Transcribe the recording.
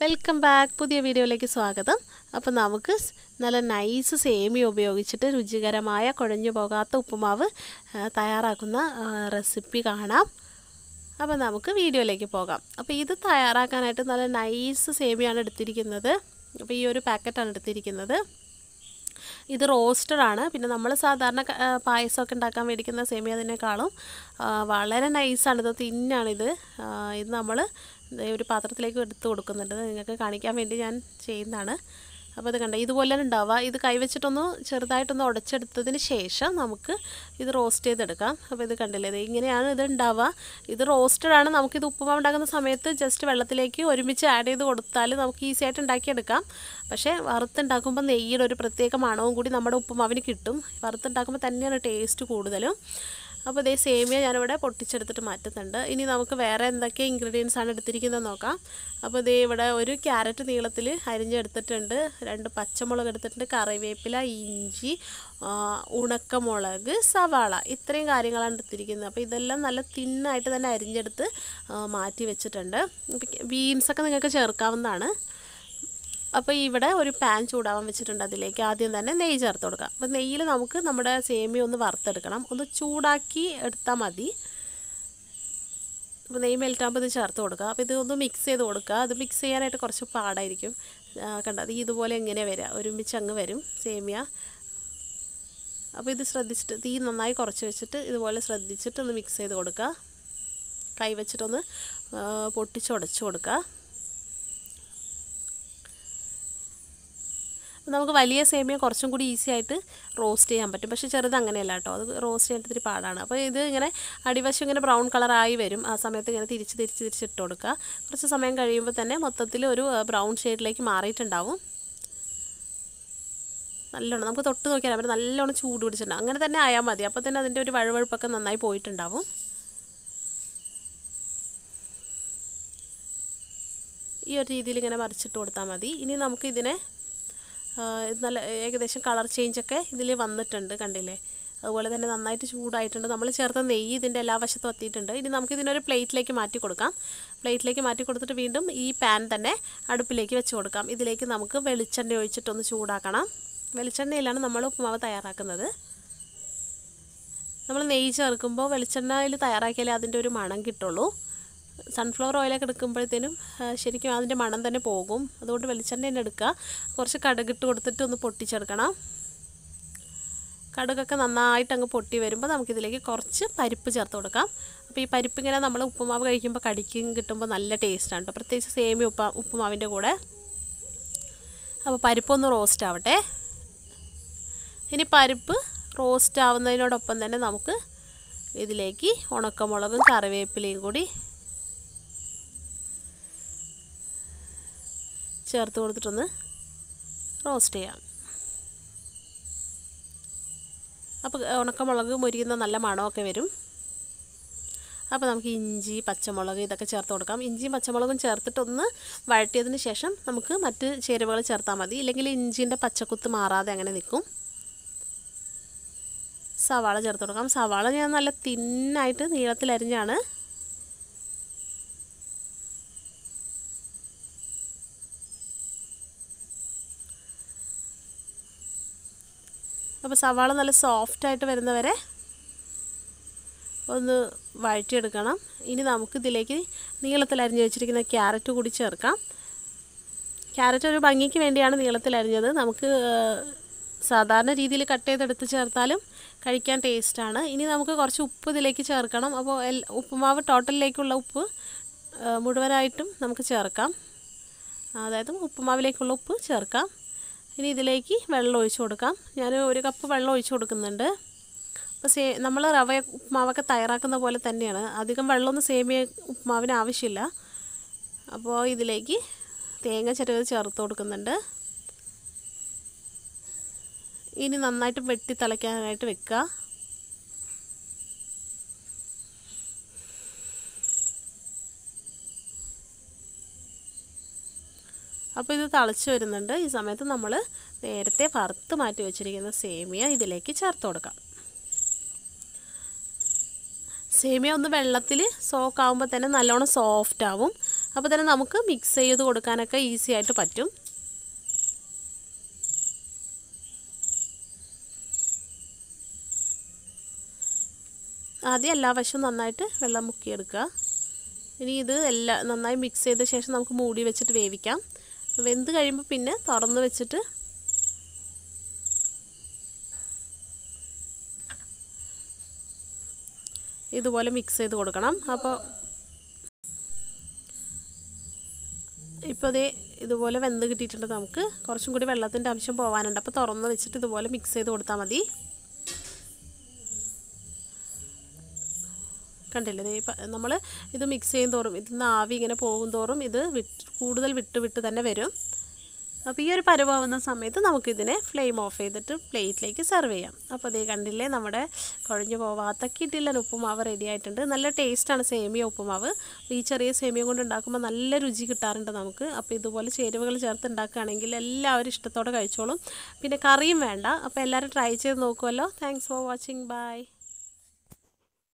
welcome back പുതിയ വീഡിയോയിലേക്ക് സ്വാഗതം അപ്പോൾ നമുക്ക് സ് നല്ല നൈസ് സേമിയ ഉപയോഗിച്ചിട്ട് രുചികരമായ കുഴഞ്ഞു പോകാത്ത ഉപ്പുമാവ് ആ, തയ്യാറാക്കുന്ന ആ, റെസിപ്പി കാണാം അപ്പോൾ നമുക്ക് വീഡിയോയിലേക്ക് പോകാം അപ്പോൾ ഇത് തയ്യാറാക്കാനായിട്ട് നല്ല നൈസ് സേമിയാണ് എടുത്തിരിക്കുന്നത് അപ്പോൾ ഈ ഒരു പാക്കറ്റാണ് എടുത്തിരിക്കുന്നത് ഇത് റോസ്റ്റഡ് ആണ് പിന്നെ നമ്മൾ സാധാരണ ക- ആ, പായസമൊക്കെ ഉണ്ടാക്കാൻ മേടിക്കുന്ന സേമിയതിനേക്കാളും ആ, വളരെ നൈസാണ് ഇത് തിന്നാണിത് ആ, ഇത് നമ്മൾ ഒരു പാത്രത്തിലേക്ക് എടുത്ത് കൊടുക്കുന്നുണ്ട് ഇത് നിങ്ങൾക്ക് കാണിക്കാൻ വേണ്ടി ഞാൻ ചെയ്യുന്നതാണ് അപ്പോൾ ഇത് കണ്ട ഇതുപോലെയാണ് ഉണ്ടാവുക ഇത് കൈവച്ചിട്ടൊന്ന് ചെറുതായിട്ടൊന്ന് ഉടച്ചെടുത്തതിന് ശേഷം നമുക്ക് ഇത് റോസ്റ്റ് ചെയ്തെടുക്കാം അപ്പോൾ ഇത് കണ്ടില്ലേ ഇത് ഇങ്ങനെയാണ് ഇത് ഉണ്ടാവുക ഇത് റോസ്റ്റഡ് ആണ് നമുക്കിത് ഉപ്പുമാവ് ഉണ്ടാക്കുന്ന സമയത്ത് ജസ്റ്റ് വെള്ളത്തിലേക്ക് ഒരുമിച്ച് ആഡ് ചെയ്ത് കൊടുത്താൽ നമുക്ക് ഈസി ആയിട്ട് ഉണ്ടാക്കിയെടുക്കാം പക്ഷേ വറുത്തുണ്ടാക്കുമ്പോൾ നെയ്യുടെ ഒരു പ്രത്യേക മണവും കൂടി നമ്മുടെ ഉപ്പുമാവിന് കിട്ടും വറുത്തുണ്ടാക്കുമ്പോൾ തന്നെയാണ് ടേസ്റ്റ് കൂടുതലും അപ്പോൾ ഇതേ സേമിയ ഞാനിവിടെ പൊട്ടിച്ചെടുത്തിട്ട് മാറ്റുന്നുണ്ട് ഇനി നമുക്ക് വേറെ എന്തൊക്കെ ഇൻഗ്രീഡിയൻസ് ആണ് എടുത്തിരിക്കുന്നത് നോക്കാം അപ്പോൾ ഇതേ ഇവിടെ ഒരു ക്യാരറ്റ് നീളത്തിൽ അരിഞ്ഞെടുത്തിട്ടുണ്ട് രണ്ട് പച്ചമുളക് എടുത്തിട്ടുണ്ട് കറിവേപ്പില ഇഞ്ചി ആ, ഉണക്കമുളക് സവാള ഇത്രയും കാര്യങ്ങളാണ് എടുത്തിരിക്കുന്നത് അപ്പോൾ ഇതെല്ലാം നല്ല തിന്നായിട്ട് തന്നെ അരിഞ്ഞെടുത്ത് ആ, മാറ്റി വെച്ചിട്ടുണ്ട് ബീൻസൊക്കെ നിങ്ങൾക്ക് ചേർക്കാവുന്നതാണ് അപ്പോൾ ഇവിടെ ഒരു പാൻ ചൂടാവാൻ വെച്ചിട്ടുണ്ട് അതിലേക്ക് ആദ്യം തന്നെ നെയ്യ് ചേർത്ത് കൊടുക്കാം അപ്പോൾ നെയ്യിൽ നമുക്ക് നമ്മുടെ സേമിയ ഒന്ന് വറുത്തെടുക്കണം ഒന്ന് ചൂടാക്കി എടുത്താൽ മതി അപ്പോൾ നെയ്യ് മെൽറ്റാകുമ്പോൾ ഇത് ചേർത്ത് കൊടുക്കുക അപ്പോൾ ഇത് ഒന്ന് മിക്സ് ചെയ്ത് കൊടുക്കുക അത് മിക്സ് ചെയ്യാനായിട്ട് കുറച്ച് പാടായിരിക്കും ആ, കണ്ടോ അത് ഇതുപോലെ എങ്ങനെ വരിക ഒരുമിച്ച് അങ്ങ് വരും സേമിയ അപ്പോൾ ഇത് ശ്രദ്ധിച്ചിട്ട് തീ നന്നായി കുറച്ച് വെച്ചിട്ട് ഇതുപോലെ ശ്രദ്ധിച്ചിട്ട് ഒന്ന് മിക്സ് ചെയ്ത് കൊടുക്കുക കൈ വെച്ചിട്ടൊന്ന് ആ, പൊട്ടിച്ചുടച്ച് കൊടുക്കുക നമുക്ക് വലിയ സേമിയ കുറച്ചും കൂടി ഈസി ആയിട്ട് റോസ്റ്റ് ചെയ്യാൻ പറ്റും പക്ഷേ ചെറുത് അങ്ങനെയല്ല കേട്ടോ അത് റോസ്റ്റ് ചെയ്യാൻ ഇത്തിരി പാടാണ് അപ്പോൾ ഇത് ഇങ്ങനെ അടിവശം ഇങ്ങനെ ബ്രൗൺ കളറായി വരും ആ സമയത്ത് ഇങ്ങനെ തിരിച്ച് തിരിച്ച് തിരിച്ചിട്ട് കൊടുക്കുക കുറച്ച് സമയം കഴിയുമ്പോൾ തന്നെ മൊത്തത്തിൽ ഒരു ബ്രൗൺ ഷെയ്ഡിലേക്ക് മാറിയിട്ടുണ്ടാവും നല്ലോണം നമുക്ക് തൊട്ട് നോക്കിയാൽ അവർ നല്ലോണം ചൂട് പിടിച്ചിട്ടുണ്ടാവും അങ്ങനെ തന്നെ ആയാൽ മതി അപ്പോൾ തന്നെ അതിൻ്റെ ഒരു വഴുവഴുപ്പൊക്കെ നന്നായി പോയിട്ടുണ്ടാവും ഈ ഒരു രീതിയിൽ ഇങ്ങനെ മറിച്ചിട്ട് കൊടുത്താൽ മതി ഇനി നമുക്ക് ഇതിനെ ആ, ഇത് നല്ല ഏകദേശം കളർ ചേഞ്ചൊക്കെ ഇതിൽ വന്നിട്ടുണ്ട് കണ്ടില്ലേ അതുപോലെ തന്നെ നന്നായിട്ട് ചൂടായിട്ടുണ്ട് നമ്മൾ ചേർത്ത നെയ്യ് ഇതിൻ്റെ എല്ലാ വശത്തും എത്തിയിട്ടുണ്ട് ഇനി നമുക്ക് ഇതിനൊരു പ്ലേറ്റിലേക്ക് മാറ്റി കൊടുക്കാം പ്ലേറ്റിലേക്ക് മാറ്റി കൊടുത്തിട്ട് വീണ്ടും ഈ പാൻ തന്നെ അടുപ്പിലേക്ക് വെച്ച് കൊടുക്കാം ഇതിലേക്ക് നമുക്ക് വെളിച്ചെണ്ണ ഒഴിച്ചിട്ടൊന്ന് ചൂടാക്കണം വെളിച്ചെണ്ണയിലാണ് നമ്മൾ ഉപ്പുമാവ് തയ്യാറാക്കുന്നത് നമ്മൾ നെയ്യ് ചേർക്കുമ്പോൾ വെളിച്ചെണ്ണയിൽ തയ്യാറാക്കിയാലേ അതിൻ്റെ ഒരു മണം കിട്ടുള്ളൂ സൺഫ്ലവർ ഓയിലൊക്കെ എടുക്കുമ്പോഴത്തേനും ആ, ശരിക്കും അതിൻ്റെ മണം തന്നെ പോകും അതുകൊണ്ട് വെളിച്ചെണ്ണ തന്നെ എടുക്കുക കുറച്ച് കടുകിട്ട് കൊടുത്തിട്ട് ഒന്ന് പൊട്ടിച്ചെടുക്കണം കടുകൊക്കെ നന്നായിട്ട് അങ്ങ് പൊട്ടി വരുമ്പോൾ നമുക്കിതിലേക്ക് കുറച്ച് പരിപ്പ് ചേർത്ത് കൊടുക്കാം അപ്പോൾ ഈ പരിപ്പ് ഇങ്ങനെ നമ്മൾ ഉപ്പുമാവ് കഴിക്കുമ്പോൾ കടിക്കും കിട്ടുമ്പോൾ നല്ല ടേസ്റ്റാണ് കേട്ടോ പ്രത്യേകിച്ച് സേമിയ ഉപ്പ ഉപ്പുമാവിൻ്റെ കൂടെ അപ്പോൾ പരിപ്പൊന്ന് റോസ്റ്റ് ആവട്ടെ ഇനി പരിപ്പ് റോസ്റ്റ് ആവുന്നതിനോടൊപ്പം തന്നെ നമുക്ക് ഇതിലേക്ക് ഉണക്കമുളകും കറിവേപ്പിലയും കൂടി ചേർത്ത് കൊടുത്തിട്ടൊന്ന് റോസ്റ്റ് ചെയ്യാം അപ്പോൾ ഉണക്കമുളക് മുരിക്കുന്ന നല്ല മണമൊക്കെ വരും അപ്പോൾ നമുക്ക് ഇഞ്ചി പച്ചമുളക് ഇതൊക്കെ ചേർത്ത് കൊടുക്കാം ഇഞ്ചിയും പച്ചമുളകും ചേർത്തിട്ടൊന്ന് വഴറ്റിയതിന് ശേഷം നമുക്ക് മറ്റ് ചേരുവകൾ ചേർത്താൽ മതി ഇല്ലെങ്കിൽ ഇഞ്ചിൻ്റെ പച്ചക്കുത്ത് മാറാതെ അങ്ങനെ നിൽക്കും സവാള ചേർത്ത് കൊടുക്കാം സവാള ഞാൻ നല്ല തിന്നായിട്ട് നീളത്തിലരിഞ്ഞാണ് അപ്പോൾ സവാള നല്ല സോഫ്റ്റായിട്ട് വരുന്നവരെ ഒന്ന് വഴറ്റിയെടുക്കണം ഇനി നമുക്ക് ഇതിലേക്ക് നീളത്തിൽ അരിഞ്ഞ് വെച്ചിരിക്കുന്ന ക്യാരറ്റ് കൂടി ചേർക്കാം ക്യാരറ്റ് ഒരു ഭംഗിക്ക് വേണ്ടിയാണ് നീളത്തിൽ അരിഞ്ഞത് നമുക്ക് ആ, സാധാരണ രീതിയിൽ കട്ട് ചെയ്തെടുത്ത് ചേർത്താലും കഴിക്കാൻ ടേസ്റ്റാണ് ഇനി നമുക്ക് കുറച്ച് ഉപ്പ് ഇതിലേക്ക് ചേർക്കണം അപ്പോൾ എൽ ഉപ്പുമാവ് ടോട്ടലിലേക്കുള്ള ഉപ്പ് ആ, മുഴുവനായിട്ടും നമുക്ക് ചേർക്കാം അതായത് ഉപ്പുമാവിലേക്കുള്ള ഉപ്പ് ചേർക്കാം ഇനി ഇതിലേക്ക് വെള്ളം ഒഴിച്ച് കൊടുക്കാം ഞാൻ ഒരു കപ്പ് വെള്ളം ഒഴിച്ച് കൊടുക്കുന്നുണ്ട് അപ്പോൾ സേ നമ്മൾ റവ ഉപ്പുമാവൊക്കെ തയ്യാറാക്കുന്ന പോലെ തന്നെയാണ് അധികം വെള്ളമൊന്നും സേമിയ ഉപ്പുമാവിന് ആവശ്യമില്ല അപ്പോൾ ഇതിലേക്ക് തേങ്ങ ചിരവ് ചേർത്ത് കൊടുക്കുന്നുണ്ട് ഇനി നന്നായിട്ട് വെട്ടി തിളയ്ക്കാനായിട്ട് വെക്കുക അപ്പോൾ ഇത് തിളച്ച് വരുന്നുണ്ട് ഈ സമയത്ത് നമ്മൾ നേരത്തെ വറുത്ത് മാറ്റി വെച്ചിരിക്കുന്ന സേമിയ ഇതിലേക്ക് ചേർത്ത് കൊടുക്കാം സേമിയ ഒന്ന് വെള്ളത്തിൽ സോക്ക് ആകുമ്പോൾ തന്നെ നല്ലോണം സോഫ്റ്റ് ആവും അപ്പോൾ തന്നെ നമുക്ക് മിക്സ് ചെയ്ത് കൊടുക്കാനൊക്കെ ഈസി ആയിട്ട് പറ്റും ആദ്യം എല്ലാ വശവും നന്നായിട്ട് വെള്ളം മുക്കിയെടുക്കുക ഇനി ഇത് എല്ലാം നന്നായി മിക്സ് ചെയ്ത ശേഷം നമുക്ക് മൂടി വെച്ചിട്ട് വേവിക്കാം വെന്ത് കഴിയുമ്പോൾ പിന്നെ തുറന്ന് വെച്ചിട്ട് ഇതുപോലെ മിക്സ് ചെയ്ത് കൊടുക്കണം അപ്പോൾ ഇപ്പോൾ അതേ ഇതുപോലെ വെന്ത് കിട്ടിയിട്ടുണ്ട് നമുക്ക് കുറച്ചും കൂടി വെള്ളത്തിൻ്റെ അംശം പോകാനുണ്ട് അപ്പോൾ തുറന്ന് വെച്ചിട്ട് ഇതുപോലെ മിക്സ് ചെയ്ത് കൊടുത്താൽ മതി കണ്ടില്ലേ ദേ നമ്മൾ ഇത് മിക്സ് ചെയ്യും തോറും ഇതിൽ നിന്ന് ആവി ഇങ്ങനെ പോകും തോറും ഇത് വിട്ട് കൂടുതൽ വിട്ട് വിട്ട് തന്നെ വരും അപ്പോൾ ഈ ഒരു പരുവാവുന്ന സമയത്ത് നമുക്കിതിനെ ഫ്ലെയിം ഓഫ് ചെയ്തിട്ട് പ്ലേറ്റിലേക്ക് സെർവ് ചെയ്യാം അപ്പോൾ അതേ കണ്ടില്ലേ നമ്മുടെ കുഴഞ്ഞു പോവാത്ത കിട്ടില്ല ഉപ്പുമാവ് റെഡി ആയിട്ടുണ്ട് നല്ല ടേസ്റ്റാണ് സേമിയ ഉപ്പുമാവ് ഈ ചെറിയ സേമിയ കൊണ്ട് ഉണ്ടാക്കുമ്പോൾ നല്ല രുചി കിട്ടാറുണ്ട് നമുക്ക് അപ്പോൾ ഇതുപോലെ ചേരുവകൾ ചേർത്ത് ഉണ്ടാക്കുകയാണെങ്കിൽ എല്ലാവരും ഇഷ്ടത്തോടെ കഴിച്ചോളും പിന്നെ കറിയും വേണ്ട അപ്പോൾ എല്ലാവരും ട്രൈ ചെയ്ത് നോക്കുമല്ലോ താങ്ക്സ് ഫോർ വാച്ചിങ് ബൈ